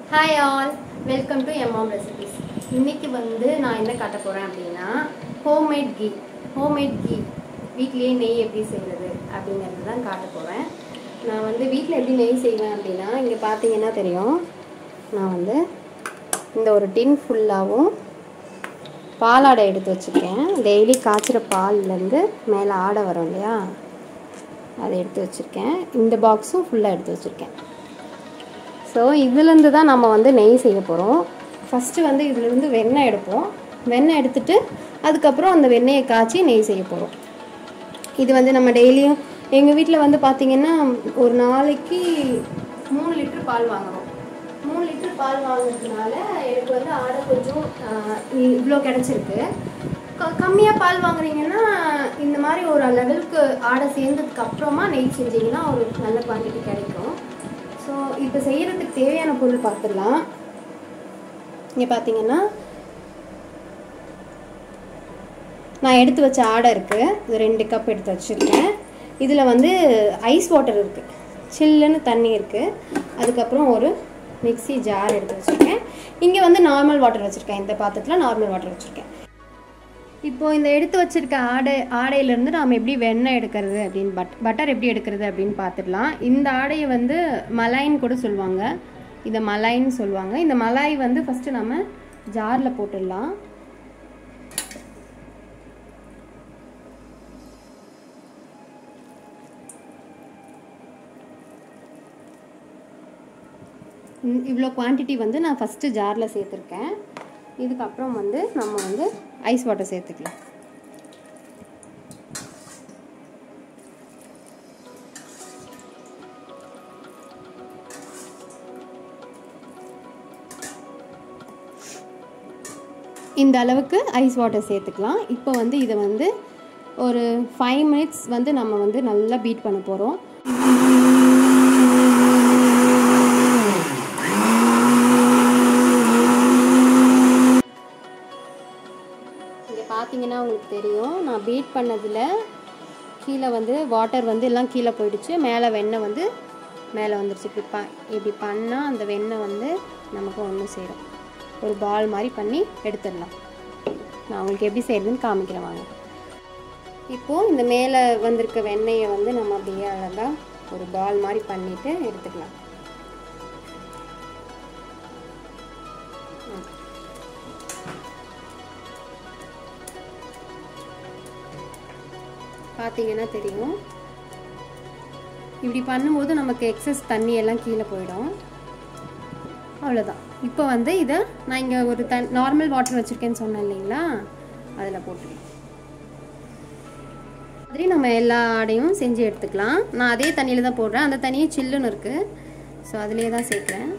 hi all welcome to எம்மாம் recipes இன்னைக்கு வந்து நான் என்ன காட்ட போகிறேன் அப்படின்னா ஹோம்மேட் கீ ஹோம்மேட் கீ வீட்லேயே நெய் எப்படி செய்கிறது அப்படிங்கிறது தான் காட்ட போகிறேன் நான் வந்து வீட்டில் எப்படி நெய் செய்வேன் அப்படின்னா இங்கே பார்த்தீங்கன்னா தெரியும் நான் வந்து இந்த ஒரு டின் ஃபுல்லாகவும் பாலாடை எடுத்து வச்சுருக்கேன் டெய்லி காய்ச்சிற பால்லேருந்து மேலே ஆடை வரும் இல்லையா அதை எடுத்து வச்சுருக்கேன் இந்த பாக்ஸும் ஃபுல்லாக எடுத்து வச்சுருக்கேன் ஸோ இதுலேருந்து தான் நம்ம வந்து நெய் செய்ய போகிறோம் ஃபஸ்ட்டு வந்து இதுலேருந்து வெண்ணெய் எடுப்போம் வெண்ணெய் எடுத்துட்டு அதுக்கப்புறம் அந்த வெண்ணெயை காய்ச்சி நெய் செய்ய போகிறோம் இது வந்து நம்ம டெய்லியும் எங்கள் வீட்டில் வந்து பார்த்திங்கன்னா ஒரு நாளைக்கு மூணு லிட்டர் பால் வாங்குறோம் மூணு லிட்டர் பால் வாங்குறதுனால எனக்கு வந்து ஆடை கொஞ்சம் இவ்வளோ கிடச்சிருக்கு க கம்மியாக பால் வாங்குறீங்கன்னா இந்த மாதிரி ஒரு லெவலுக்கு ஆடை சேர்ந்ததுக்கு அப்புறமா நெய் செஞ்சீங்கன்னா ஒரு நல்ல குவான்டிட்டி கிடைக்கும் ஸோ இப்போ செய்கிறதுக்கு தேவையான பொருள் பார்த்துடலாம் இங்கே பார்த்தீங்கன்னா நான் எடுத்து வச்ச ஆடை இருக்குது இது ரெண்டு கப் எடுத்து வச்சுருக்கேன் இதில் வந்து ஐஸ் வாட்டர் இருக்குது சில்லுன்னு தண்ணி இருக்குது அதுக்கப்புறம் ஒரு மிக்ஸி ஜார் எடுத்து வச்சுருக்கேன் இங்கே வந்து நார்மல் வாட்டர் வச்சுருக்கேன் இந்த பாத்திரத்தில் நார்மல் வாட்டர் வச்சுருக்கேன் இப்போ இந்த எடுத்து வச்சிருக்க ஆடை ஆடையிலேருந்து நாம் எப்படி வெண்ணெய் எடுக்கிறது அப்படின்னு பட் பட்டர் எப்படி எடுக்கிறது அப்படின்னு பார்த்துடலாம் இந்த ஆடையை வந்து மலாயின்னு கூட சொல்லுவாங்க இதை மலாயின்னு சொல்லுவாங்க இந்த மலாய் வந்து ஃபஸ்ட்டு நம்ம ஜாரில் போட்டுடலாம் இவ்வளோ குவான்டிட்டி வந்து நான் ஃபஸ்ட்டு ஜாரில் சேர்த்துருக்கேன் இதுக்கப்புறம் வந்து நம்ம வந்து ஐஸ் வாட்டர் சேர்த்துக்கலாம் இந்த அளவுக்கு ஐஸ் வாட்டர் சேர்த்துக்கலாம் இப்போ வந்து இதை வந்து ஒரு ஃபைவ் மினிட்ஸ் வந்து நம்ம வந்து நல்லா பீட் பண்ண போகிறோம் இங்கே பார்த்தீங்கன்னா உங்களுக்கு தெரியும் நான் பீட் பண்ணதில் கீழே வந்து வாட்டர் வந்து எல்லாம் கீழே போயிடுச்சு மேலே வெண்ணெய் வந்து மேலே வந்துருச்சு இப்படி ப இப்படி பண்ணால் அந்த வெண்ணெய் வந்து நமக்கு ஒன்று சேரும் ஒரு பால் மாதிரி பண்ணி எடுத்துடலாம் நான் உங்களுக்கு எப்படி செய்கிறதுன்னு காமிக்கிறேன் வாங்க இப்போது இந்த மேலே வந்திருக்க வெண்ணெயை வந்து நம்ம அப்படியே அழகாக ஒரு பால் மாதிரி பண்ணிவிட்டு எடுத்துக்கலாம் பார்த்தீங்கன்னா தெரியும் இப்படி பண்ணும்போது நமக்கு எக்ஸஸ் தண்ணி எல்லாம் கீழே போயிடும் அவ்வளோதான் இப்போ வந்து இதை நான் இங்கே ஒரு தன் நார்மல் வாட்டர் வச்சுருக்கேன்னு சொன்னேன் இல்லைங்களா அதில் போட்டுருக்கேன் மாதிரி நம்ம எல்லா ஆடையும் செஞ்சு எடுத்துக்கலாம் நான் அதே தண்ணியில் தான் போடுறேன் அந்த தண்ணியே சில்லுன்னு இருக்குது ஸோ அதிலே தான் சேர்க்குறேன்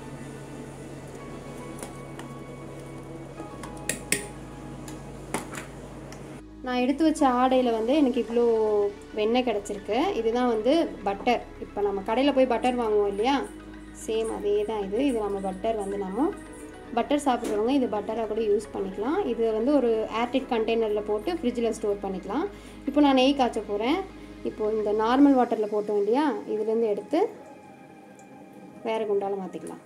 நான் எடுத்து வச்ச ஆடையில் வந்து எனக்கு இவ்வளோ வெண்ணெய் கிடச்சிருக்கு இதுதான் வந்து பட்டர் இப்போ நம்ம கடையில் போய் பட்டர் வாங்குவோம் இல்லையா சேம் அதே தான் இது இது நம்ம பட்டர் வந்து நம்ம பட்டர் சாப்பிட்றவங்க இது பட்டராக கூட யூஸ் பண்ணிக்கலாம் இது வந்து ஒரு ஏர்டிட் கண்டெய்னரில் போட்டு ஃப்ரிட்ஜில் ஸ்டோர் பண்ணிக்கலாம் இப்போ நான் நெய் காய்ச்ச போகிறேன் இப்போது இந்த நார்மல் வாட்டரில் போட்டோம் இல்லையா இதுலேருந்து எடுத்து வேறு குண்டால மாற்றிக்கலாம்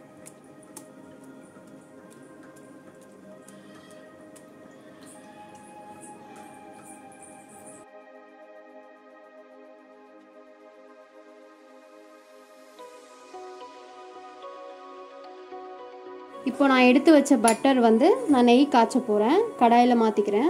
இப்போ நான் எடுத்து வச்ச பட்டர் வந்து நான் நெய் காய்ச்ச போகிறேன் கடாயில் மாற்றிக்கிறேன்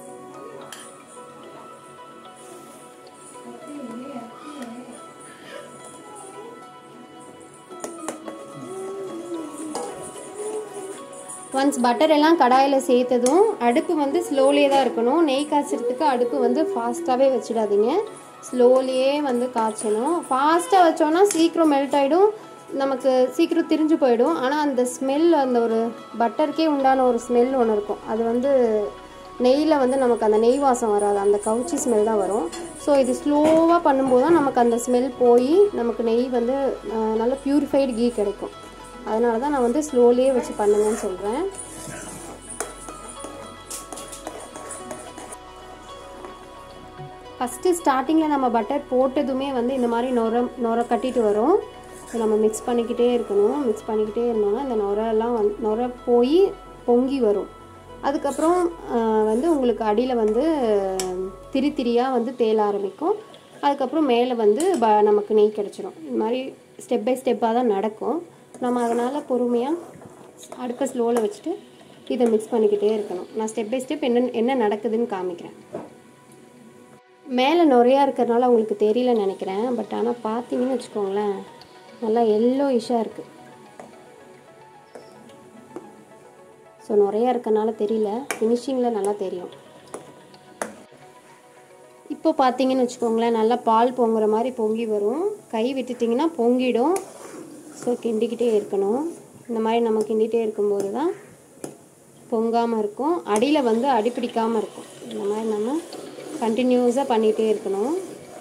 ஒன்ஸ் பட்டர் எல்லாம் கடாயில் சேர்த்ததும் அடுப்பு வந்து ஸ்லோலியே தான் இருக்கணும் நெய் காய்ச்சறதுக்கு அடுப்பு வந்து ஃபாஸ்ட்டாகவே வச்சிடாதீங்க ஸ்லோலியே வந்து காய்ச்சணும் ஃபாஸ்ட்டாக வச்சோன்னா சீக்கிரம் மெல்ட் ஆகிடும் நமக்கு சீக்கிரம் திரிஞ்சு போயிடும் ஆனால் அந்த ஸ்மெல் அந்த ஒரு பட்டருக்கே உண்டான ஒரு ஸ்மெல் ஒன்று இருக்கும் அது வந்து நெய்யில் வந்து நமக்கு அந்த நெய் வாசம் வராது அந்த கவுச்சி ஸ்மெல் தான் வரும் ஸோ இது ஸ்லோவாக பண்ணும்போது தான் நமக்கு அந்த ஸ்மெல் போய் நமக்கு நெய் வந்து நல்ல ப்யூரிஃபைடு கீ கிடைக்கும் அதனால தான் நான் வந்து ஸ்லோலியே வச்சு பண்ணுங்கன்னு சொல்கிறேன் ஃபஸ்ட்டு ஸ்டார்டிங்கில் நம்ம பட்டர் போட்டதுமே வந்து இந்த மாதிரி நொர நொர கட்டிட்டு வரும் ஸோ நம்ம மிக்ஸ் பண்ணிக்கிட்டே இருக்கணும் மிக்ஸ் பண்ணிக்கிட்டே இருந்தோம்னா இந்த நுரெல்லாம் வந் நுர போய் பொங்கி வரும் அதுக்கப்புறம் ஆஹ், வந்து உங்களுக்கு அடியில் வந்து திரி திரியாக வந்து தேல ஆரம்பிக்கும் அதுக்கப்புறம் மேலே வந்து ப நமக்கு நெய் கிடச்சிரும் இது மாதிரி ஸ்டெப் பை ஸ்டெப்பாக தான் நடக்கும் நம்ம அதனால் பொறுமையாக அடுப்பை ஸ்லோவில் வச்சுட்டு இதை மிக்ஸ் பண்ணிக்கிட்டே இருக்கணும் நான் ஸ்டெப் பை ஸ்டெப் என்ன என்ன நடக்குதுன்னு காமிக்கிறேன் மேலே நுறையா இருக்கிறதுனால உங்களுக்கு தெரியலன்னு நினைக்கிறேன் பட் ஆனால் பார்த்தீங்கன்னு வச்சுக்கோங்களேன் நல்லா எல்லோ இஷ்ஷாக இருக்குது ஸோ நிறையா இருக்கனால தெரியல ஃபினிஷிங்கில் நல்லா தெரியும் இப்போ பார்த்தீங்கன்னு வச்சுக்கோங்களேன் நல்லா பால் பொங்குற மாதிரி பொங்கி வரும் கை விட்டுட்டிங்கன்னா பொங்கிடும் ஸோ கிண்டிக்கிட்டே இருக்கணும் இந்த மாதிரி நம்ம கிண்டிகிட்டே இருக்கும்போது தான் பொங்காமல் இருக்கும் அடியில் வந்து அடிப்பிடிக்காமல் இருக்கும் இந்த மாதிரி நம்ம கண்டினியூஸாக பண்ணிகிட்டே இருக்கணும்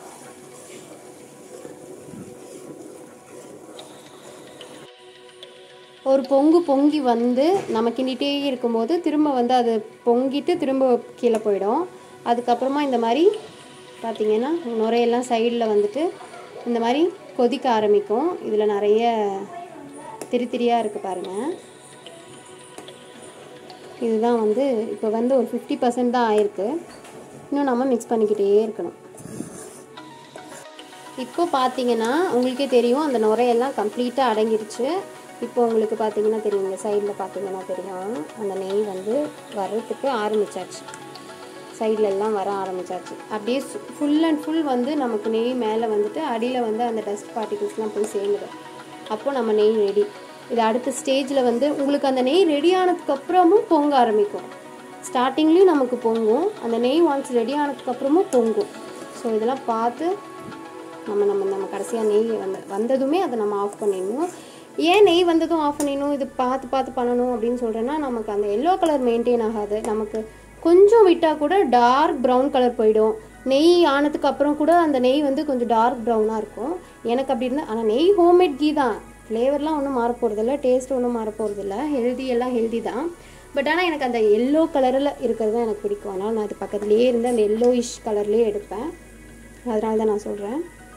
ஒரு பொங்கு பொங்கி வந்து நம்ம கிண்டிகிட்டே இருக்கும்போது திரும்ப வந்து அது பொங்கிட்டு திரும்ப கீழே போயிடும் அதுக்கப்புறமா இந்த மாதிரி பார்த்தீங்கன்னா நுரையெல்லாம் சைடில் வந்துட்டு இந்த மாதிரி கொதிக்க ஆரம்பிக்கும் இதில் நிறைய திரி திரியாக இருக்குது பாருங்கள் இதுதான் வந்து இப்போ வந்து ஒரு ஃபிஃப்டி பர்சன்ட் தான் ஆயிருக்கு இன்னும் நம்ம மிக்ஸ் பண்ணிக்கிட்டே இருக்கணும் இப்போ பார்த்தீங்கன்னா உங்களுக்கே தெரியும் அந்த நுரையெல்லாம் கம்ப்ளீட்டாக அடங்கிடுச்சு இப்போ உங்களுக்கு பார்த்தீங்கன்னா தெரியும் இந்த சைடில் பார்த்தீங்கன்னா தெரியும் அந்த நெய் வந்து வர்றதுக்கு ஆரம்பிச்சாச்சு சைடில் எல்லாம் வர ஆரம்பிச்சாச்சு அப்படியே ஃபுல் அண்ட் ஃபுல் வந்து நமக்கு நெய் மேலே வந்துட்டு அடியில் வந்து அந்த டஸ்ட் பார்ட்டிகிள்ஸ்லாம் போய் சேர்ந்துடும் அப்போ நம்ம நெய் ரெடி இது அடுத்த ஸ்டேஜில் வந்து உங்களுக்கு அந்த நெய் ரெடி ஆனதுக்கப்புறமும் பொங்க ஆரம்பிக்கும் ஸ்டார்டிங்லேயும் நமக்கு பொங்கும் அந்த நெய் ஒன்ஸ் ரெடி ஆனதுக்கப்புறமும் பொங்கும் ஸோ இதெல்லாம் பார்த்து நம்ம நம்ம நம்ம கடைசியாக நெய் வந்து வந்ததுமே அதை நம்ம ஆஃப் பண்ணிடணும் ஏன் நெய் வந்ததும் ஆஃப் பண்ணிடணும் இது பார்த்து பார்த்து பண்ணணும் அப்படின்னு சொல்கிறேன்னா நமக்கு அந்த எல்லோ கலர் மெயின்டைன் ஆகாது நமக்கு கொஞ்சம் விட்டால் கூட டார்க் ப்ரௌன் கலர் போயிடும் நெய் ஆனதுக்கு அப்புறம் கூட அந்த நெய் வந்து கொஞ்சம் டார்க் ப்ரௌனாக இருக்கும் எனக்கு அப்படி இருந்தால் ஆனால் நெய் ஹோம்மேட் கீ தான் ஃப்ளேவர்லாம் ஒன்றும் மாற போகிறதில்ல டேஸ்ட் ஒன்றும் மாற போகிறதில்ல ஹெல்தி எல்லாம் ஹெல்தி தான் பட் ஆனால் எனக்கு அந்த எல்லோ கலரில் இருக்கிறது தான் எனக்கு பிடிக்கும் அதனால் நான் அது பக்கத்துலேயே இருந்து அந்த எல்லோயிஷ் கலர்லேயே எடுப்பேன் அதனால தான் நான் சொல்கிறேன்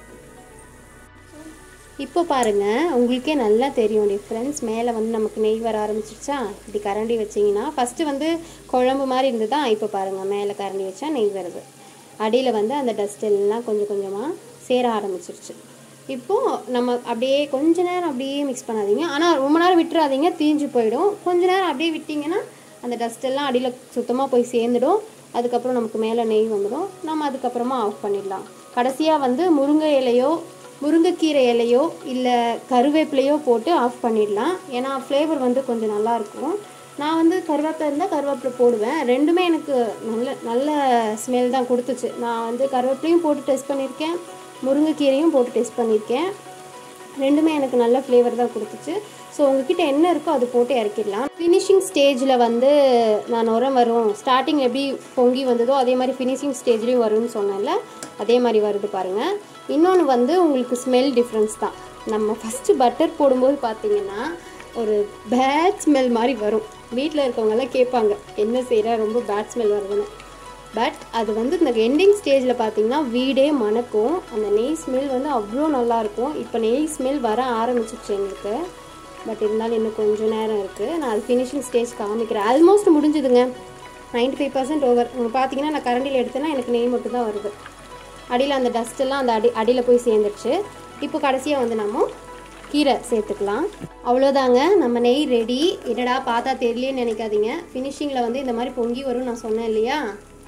இப்போ பாருங்க உங்களுக்கே நல்லா தெரியும் டிஃப்ரென்ஸ் மேலே வந்து நமக்கு நெய் வர ஆரம்பிச்சிருச்சா இப்படி கரண்டி வச்சிங்கன்னா ஃபஸ்ட்டு வந்து குழம்பு மாதிரி இருந்ததா இப்போ பாருங்கள் மேலே கரண்டி வச்சா நெய் வருது அடியில் வந்து அந்த டஸ்ட் எல்லாம் கொஞ்சம் கொஞ்சமாக சேர ஆரம்பிச்சிருச்சு இப்போது நம்ம அப்படியே கொஞ்ச நேரம் அப்படியே மிக்ஸ் பண்ணாதீங்க ஆனால் ரொம்ப நேரம் விட்டுறாதீங்க தீஞ்சு போயிடும் கொஞ்ச நேரம் அப்படியே விட்டிங்கன்னா அந்த டஸ்ட் எல்லாம் அடியில் சுத்தமாக போய் சேர்ந்துடும் அதுக்கப்புறம் நமக்கு மேலே நெய் வந்துடும் நம்ம அதுக்கப்புறமா ஆஃப் பண்ணிடலாம் கடைசியாக வந்து முருங்கை இலையோ முருங்கைக்கீரை இலையோ இல்லை கருவேப்பிலையோ போட்டு ஆஃப் பண்ணிடலாம் ஏன்னா ஃப்ளேவர் வந்து கொஞ்சம் நல்லாயிருக்கும் நான் வந்து கருவேப்பிலை இருந்தால் கருவேப்பிலை போடுவேன் ரெண்டுமே எனக்கு நல்ல நல்ல ஸ்மெல் தான் கொடுத்துச்சு நான் வந்து கருவேப்பிலையும் போட்டு டெஸ்ட் பண்ணியிருக்கேன் முருங்கைக்கீரையும் போட்டு டெஸ்ட் பண்ணியிருக்கேன் ரெண்டுமே எனக்கு நல்ல ஃப்ளேவர் தான் கொடுத்துச்சு ஸோ உங்ககிட்ட என்ன இருக்கோ அது போட்டு இறக்கிடலாம் ஃபினிஷிங் ஸ்டேஜில் வந்து நான் உரம் வரும் ஸ்டார்டிங் எப்படி பொங்கி வந்ததோ அதே மாதிரி ஃபினிஷிங் ஸ்டேஜ்லேயும் வரும்னு சொன்னேன்ல அதே மாதிரி வருது பாருங்கள் இன்னொன்று வந்து உங்களுக்கு ஸ்மெல் டிஃப்ரென்ஸ் தான் நம்ம ஃபஸ்ட்டு பட்டர் போடும்போது பார்த்தீங்கன்னா ஒரு பேட் ஸ்மெல் மாதிரி வரும் வீட்டில் இருக்கவங்கெல்லாம் கேட்பாங்க என்ன செய்கிற ரொம்ப பேட் ஸ்மெல் வருதுன்னு பட் அது வந்து இந்த எண்டிங் ஸ்டேஜில் பார்த்தீங்கன்னா வீடே மணக்கும் அந்த நெய் ஸ்மெல் வந்து அவ்வளோ நல்லாயிருக்கும் இப்போ நெய் ஸ்மெல் வர ஆரம்பிச்சிருச்சு எங்களுக்கு பட் இருந்தாலும் இன்னும் கொஞ்சம் நேரம் இருக்குது நான் அது ஃபினிஷிங் ஸ்டேஜ் காமிக்கிறேன் ஆல்மோஸ்ட் முடிஞ்சுதுங்க நைன்டி ஃபைவ் பர்சன்ட் ஓவர் பார்த்தீங்கன்னா நான் கரண்டியில் எடுத்தேன்னா எனக்கு நெய் மட்டும் தான் வருது அடியில் அந்த டஸ்ட் எல்லாம் அந்த அடி அடியில் போய் சேர்ந்துருச்சு இப்போ கடைசியாக வந்து நம்ம கீரை சேர்த்துக்கலாம் அவ்வளோதாங்க நம்ம நெய் ரெடி என்னடா பார்த்தா தெரியலேன்னு நினைக்காதீங்க ஃபினிஷிங்கில் வந்து இந்த மாதிரி பொங்கி வரும் நான் சொன்னேன் இல்லையா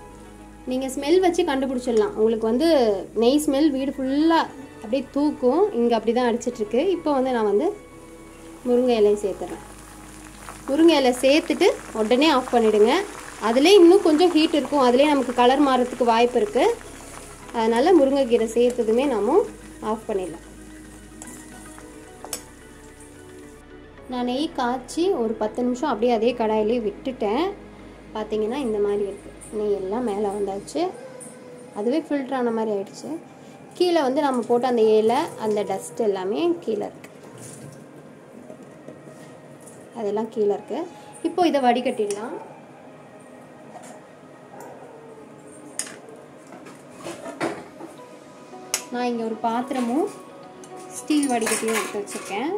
நீங்கள் ஸ்மெல் வச்சு கண்டுபிடிச்சிடலாம் உங்களுக்கு வந்து நெய் ஸ்மெல் வீடு ஃபுல்லாக அப்படியே தூக்கும் இங்கே அப்படி தான் அடிச்சிட்ருக்கு இப்போ வந்து நான் வந்து முருங்கை இலையை சேர்த்துறேன் முருங்கை இலை சேர்த்துட்டு உடனே ஆஃப் பண்ணிவிடுங்க அதிலே இன்னும் கொஞ்சம் ஹீட் இருக்கும் அதிலே நமக்கு கலர் மாறதுக்கு வாய்ப்பு இருக்குது அதனால் முருங்கைக்கீரை சேர்த்ததுமே நாம ஆஃப் பண்ணிடலாம் நான் நெய் காய்ச்சி ஒரு பத்து நிமிஷம் அப்படியே அதே கடாயிலே விட்டுட்டேன் பார்த்தீங்கன்னா இந்த மாதிரி இருக்குது நெய் எல்லாம் மேலே வந்தாச்சு அதுவே ஃபில்டர் ஆன மாதிரி ஆயிடுச்சு கீழே வந்து நம்ம போட்ட அந்த இலை அந்த டஸ்ட் எல்லாமே கீழே இருக்குது அதெல்லாம் கீழே இருக்குது இப்போ இதை வடிகட்டிடலாம் நான் இங்கே ஒரு பாத்திரமும் ஸ்டீல் வடிகட்டியும் எடுத்து வச்சுருக்கேன்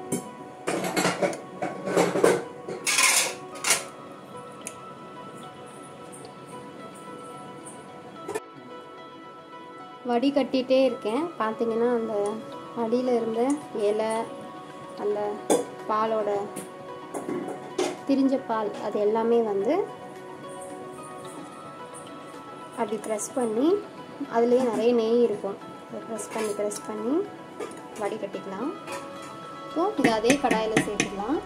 வடிகட்டிகிட்டே இருக்கேன் பார்த்தீங்கன்னா அந்த அடியில் இருந்த இலை அந்த பாலோட திரிஞ்ச பால் அது எல்லாமே வந்து அப்படி ப்ரெஸ் பண்ணி அதுலேயே நிறைய நெய் இருக்கும் அதை ப்ரெஸ் பண்ணி ப்ரெஸ் பண்ணி வடிகட்டிக்கலாம் இப்போ இது அதே கடாயில் சேர்த்துக்கலாம்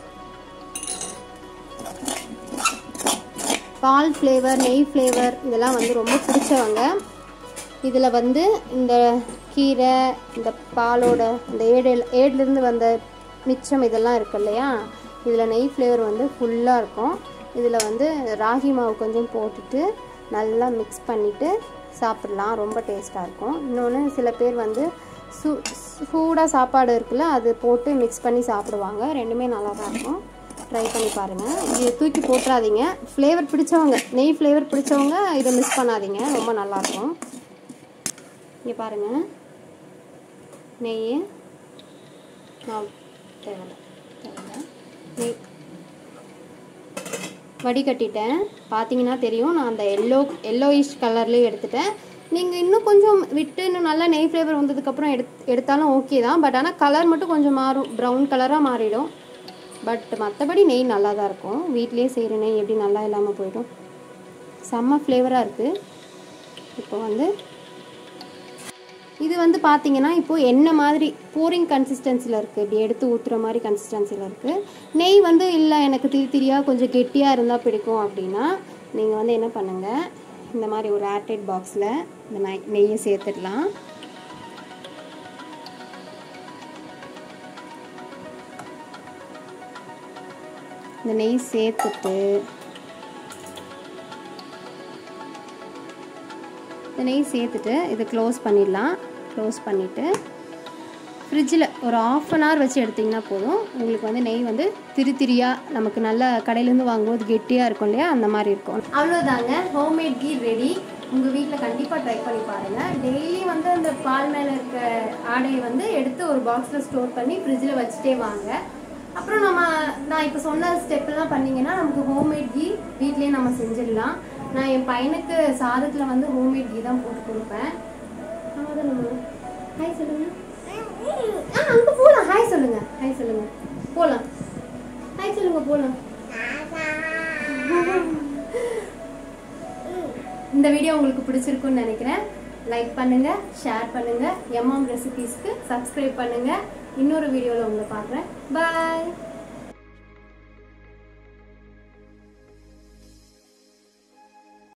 பால் ஃப்ளேவர் நெய் ஃப்ளேவர் இதெல்லாம் வந்து ரொம்ப பிடிச்சவங்க இதில் வந்து இந்த கீரை இந்த பாலோட இந்த ஏடு ஏட்லேருந்து வந்த மிச்சம் இதெல்லாம் இருக்கு இல்லையா இதில் நெய் ஃப்ளேவர் வந்து ஃபுல்லாக இருக்கும் இதில் வந்து ராகி மாவு கொஞ்சம் போட்டுட்டு நல்லா மிக்ஸ் பண்ணிவிட்டு சாப்பிட்லாம் ரொம்ப டேஸ்ட்டாக இருக்கும் இன்னொன்று சில பேர் வந்து சூ சூடாக சாப்பாடு இருக்குல்ல அது போட்டு மிக்ஸ் பண்ணி சாப்பிடுவாங்க ரெண்டுமே நல்லா தான் இருக்கும் ட்ரை பண்ணி பாருங்கள் இது தூக்கி போட்டுறாதீங்க ஃப்ளேவர் பிடிச்சவங்க நெய் ஃப்ளேவர் பிடிச்சவங்க இதை மிஸ் பண்ணாதீங்க ரொம்ப நல்லாயிருக்கும் இங்கே பாருங்கள் நெய் நான் தேவையில்ல தேவையில்ல நெய் வடிகட்டிட்டேன் பார்த்தீங்கன்னா தெரியும் நான் அந்த எல்லோ எல்லோயிஷ் கலர்லேயே எடுத்துட்டேன் நீங்கள் இன்னும் கொஞ்சம் விட்டு இன்னும் நல்லா நெய் ஃப்ளேவர் வந்ததுக்கப்புறம் எடுத் எடுத்தாலும் ஓகே தான் பட் ஆனால் கலர் மட்டும் கொஞ்சம் மாறும் ப்ரௌன் கலராக மாறிடும் பட் மற்றபடி நெய் நல்லா தான் இருக்கும் வீட்லேயே செய்கிற நெய் எப்படி நல்லா இல்லாமல் போயிடும் செம்ம ஃப்ளேவராக இருக்குது இப்போ வந்து இது வந்து பார்த்தீங்கன்னா இப்போது என்ன மாதிரி போரிங் கன்சிஸ்டன்சியில் இருக்குது இப்படி எடுத்து ஊற்றுற மாதிரி கன்சிஸ்டன்சியில் இருக்குது நெய் வந்து இல்லை எனக்கு திரி திரியாக கொஞ்சம் கெட்டியாக இருந்தால் பிடிக்கும் அப்படின்னா நீங்கள் வந்து என்ன பண்ணுங்கள் இந்த மாதிரி ஒரு ஏர்டைட் பாக்ஸில் இந்த நெய் நெய்யை சேர்த்துடலாம் இந்த நெய் சேர்த்துட்டு இந்த நெய் சேர்த்துட்டு இதை க்ளோஸ் பண்ணிடலாம் க்ளோஸ் பண்ணிவிட்டு ஃப்ரிட்ஜில் ஒரு ஆஃப் அன் ஹவர் வச்சு எடுத்திங்கன்னா போதும் உங்களுக்கு வந்து நெய் வந்து திரி திரியாக நமக்கு நல்ல கடையிலேருந்து வாங்கும்போது கெட்டியாக இருக்கும் இல்லையா அந்த மாதிரி இருக்கும் அவ்வளோதாங்க ஹோம்மேட் கீ ரெடி உங்கள் வீட்டில் கண்டிப்பாக ட்ரை பண்ணி பாருங்கள் டெய்லி வந்து அந்த பால் மேலே இருக்க ஆடையை வந்து எடுத்து ஒரு பாக்ஸில் ஸ்டோர் பண்ணி ஃப்ரிட்ஜில் வச்சுட்டே வாங்க அப்புறம் நம்ம நான் இப்போ சொன்ன ஸ்டெப்லாம் பண்ணிங்கன்னா நமக்கு ஹோம்மேட் கீ வீட்லேயே நம்ம செஞ்சிடலாம் நான் என் பையனுக்கு சாதத்தில் வந்து ஹோம்மேட் கீ தான் போட்டு கொடுப்பேன் ஹாய் சொல்லுங்க ஆ அங்கே போகலாம் ஹாய் சொல்லுங்க ஹாய் சொல்லுங்க போகலாம் ஹாய் சொல்லுங்க போகலாம் இந்த வீடியோ உங்களுக்கு பிடிச்சிருக்குன்னு நினைக்கிறேன் லைக் பண்ணுங்க ஷேர் பண்ணுங்க எம்எம் ரெசிபீஸ்க்கு சப்ஸ்கிரைப் பண்ணுங்க இன்னொரு வீடியோவில் உங்களை பார்க்குறேன் பாய்